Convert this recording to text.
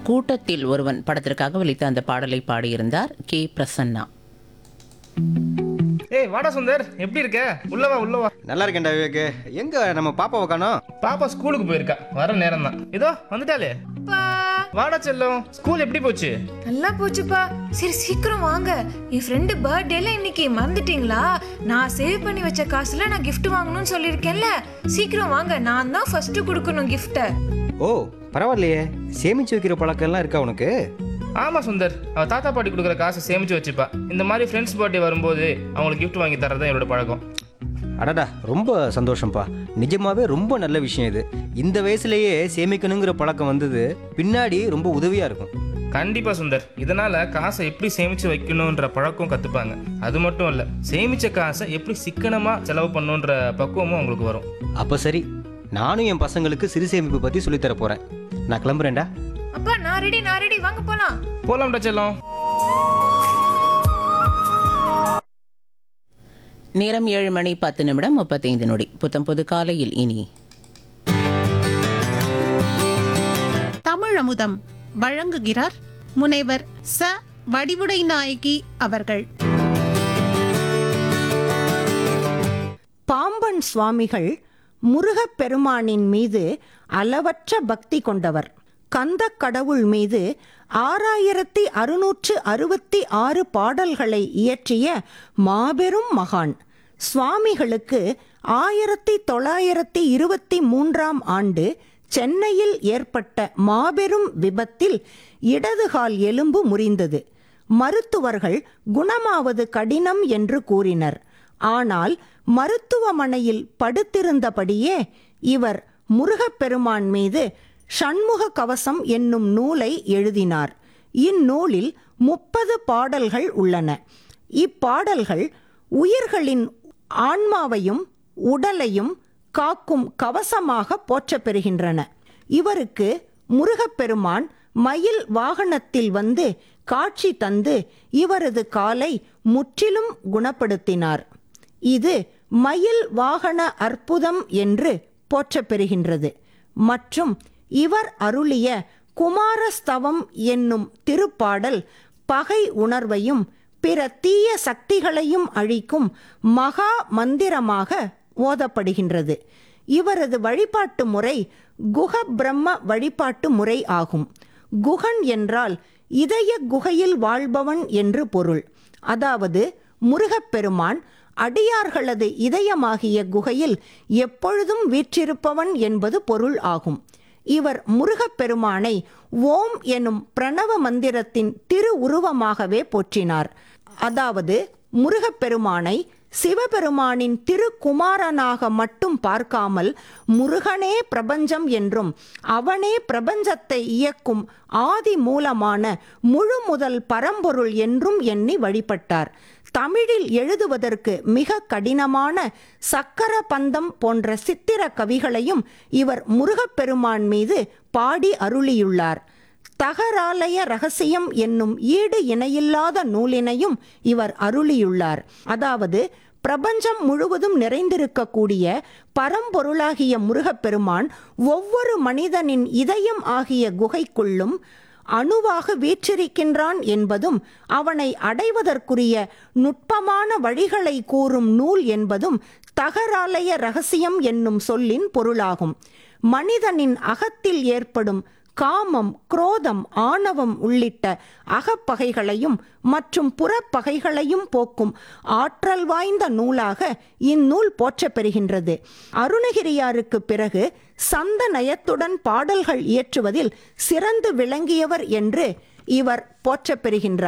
கூட்டத்தில் ஒருவன் படத்திற்காக ஒலித்த அந்த பாடலை பாடியிருந்தார் கே பிரசன்னா ஏய் வாடா சுந்தர் எப்படி இருக்க உள்ளவா உள்ளவா நல்லா இருக்கேன்டா விவேக்கு எங்க நம்ம பாப்பாவை காணோம் பாப்பா ஸ்கூலுக்கு போயிருக்கா வர நேரம் தான் இதோ வந்துட்டாலே பா வாடா செல்லம் ஸ்கூல் எப்படி போச்சு நல்லா போச்சுப்பா சரி சீக்கிரம் வாங்க என் ஃப்ரெண்டு பர்த்டேல இன்னைக்கு மறந்துட்டீங்களா நான் சேவ் பண்ணி வச்ச காசுல நான் gift வாங்கணும்னு சொல்லியிருக்கேன்ல சீக்கிரம் வாங்க நான் தான் ஃபர்ஸ்ட் கொடுக்கணும் கிஃப்ட்டை ஓ பரவாயில்லையே சேமிச்சு வைக்கிற பழக்கம் எல்லாம் இருக்கா உனக்கு ஆமா சுந்தர் அவ தாத்தா பாட்டி கொடுக்குற காசை சேமிச்சு வச்சுப்பா இந்த மாதிரி ஃப்ரெண்ட்ஸ் பர்த்டே வரும்போது அவங்களுக்கு gift வாங்கி தரதான் என்னோட பழக்கம் அடடா ரொம்ப சந்தோஷம்ப்பா நிஜமாவே ரொம்ப நல்ல விஷயம் இது இந்த வயசுலயே சேமிக்கணுங்கிற பழக்கம் வந்தது பின்னாடி ரொம்ப உதவியா இருக்கும் கண்டிப்பா சுந்தர் இதனால காசை எப்படி சேமிச்சு வைக்கணுன்ற பழக்கம் கத்துப்பாங்க அது மட்டும் இல்ல சேமிச்ச காசை எப்படி சிக்கனமா செலவு பண்ணணுன்ற பக்குவமும் அவங்களுக்கு வரும் அப்ப சரி நானும் என் பசங்களுக்கு சிறு சேமிப்பு பத்தி சொல்லித் தர போறேன் நான் கிளம்புறேன்டா அப்பா நான் ரெடி நான் ரெடி வாங்க போலாம் போலாம்டா செல்லம் நேரம் ஏழு மணி பத்து நிமிடம் முப்பத்தைந்து நொடி புத்தம் புது காலையில் இனி தமிழ் அமுதம் வழங்குகிறார் முனைவர் ச வடிவுடை நாயகி அவர்கள் பாம்பன் சுவாமிகள் முருகப் பெருமானின் மீது அளவற்ற பக்தி கொண்டவர் கந்தக் கடவுள் மீது ஆறாயிரத்தி அறுநூற்று அறுபத்தி ஆறு பாடல்களை இயற்றிய மாபெரும் மகான் சுவாமிகளுக்கு ஆயிரத்தி தொள்ளாயிரத்தி இருபத்தி மூன்றாம் ஆண்டு சென்னையில் ஏற்பட்ட மாபெரும் விபத்தில் இடதுகால் எலும்பு முறிந்தது மருத்துவர்கள் குணமாவது கடினம் என்று கூறினர் ஆனால் மருத்துவமனையில் படுத்திருந்தபடியே இவர் முருகப்பெருமான் மீது ஷண்முக கவசம் என்னும் நூலை எழுதினார் இந்நூலில் முப்பது பாடல்கள் உள்ளன இப்பாடல்கள் உயிர்களின் ஆன்மாவையும் உடலையும் காக்கும் கவசமாக போற்றப்பெறுகின்றன இவருக்கு முருகப்பெருமான் மயில் வாகனத்தில் வந்து காட்சி தந்து இவரது காலை முற்றிலும் குணப்படுத்தினார் இது மயில் வாகன அற்புதம் என்று போற்றப்பெறுகின்றது மற்றும் இவர் அருளிய குமாரஸ்தவம் என்னும் திருப்பாடல் பகை உணர்வையும் பிற தீய சக்திகளையும் அழிக்கும் மகா மந்திரமாக ஓதப்படுகின்றது இவரது வழிபாட்டு முறை குக பிரம்ம வழிபாட்டு முறை ஆகும் குகன் என்றால் இதய குகையில் வாழ்பவன் என்று பொருள் அதாவது முருகப்பெருமான் அடியார்களது இதயமாகிய குகையில் எப்பொழுதும் வீற்றிருப்பவன் என்பது பொருள் ஆகும் இவர் முருகப்பெருமானை ஓம் எனும் பிரணவ மந்திரத்தின் திரு உருவமாகவே போற்றினார் அதாவது முருகப்பெருமானை சிவபெருமானின் திருக்குமாரனாக மட்டும் பார்க்காமல் முருகனே பிரபஞ்சம் என்றும் அவனே பிரபஞ்சத்தை இயக்கும் ஆதி மூலமான முழு முதல் பரம்பொருள் என்றும் எண்ணி வழிபட்டார் தமிழில் எழுதுவதற்கு மிக கடினமான சக்கர பந்தம் போன்ற சித்திர கவிகளையும் இவர் முருகப்பெருமான் மீது பாடி அருளியுள்ளார் தகராலய ரகசியம் என்னும் ஈடு இணையில்லாத நூலினையும் இவர் அருளியுள்ளார் அதாவது பிரபஞ்சம் முழுவதும் நிறைந்திருக்கக்கூடிய பரம்பொருளாகிய முருகப்பெருமான் ஒவ்வொரு மனிதனின் இதயம் ஆகிய குகைக்குள்ளும் அணுவாக வீற்றிருக்கின்றான் என்பதும் அவனை அடைவதற்குரிய நுட்பமான வழிகளை கூறும் நூல் என்பதும் தகராலய ரகசியம் என்னும் சொல்லின் பொருளாகும் மனிதனின் அகத்தில் ஏற்படும் காமம் குரோதம் ஆணவம் உள்ளிட்ட அகப்பகைகளையும் மற்றும் புறப்பகைகளையும் போக்கும் ஆற்றல் வாய்ந்த நூலாக இந்நூல் போற்றப்பெறுகின்றது அருணகிரியாருக்கு பிறகு சந்த நயத்துடன் பாடல்கள் இயற்றுவதில் சிறந்து விளங்கியவர் என்று இவர் போற்றப்பெறுகின்றார்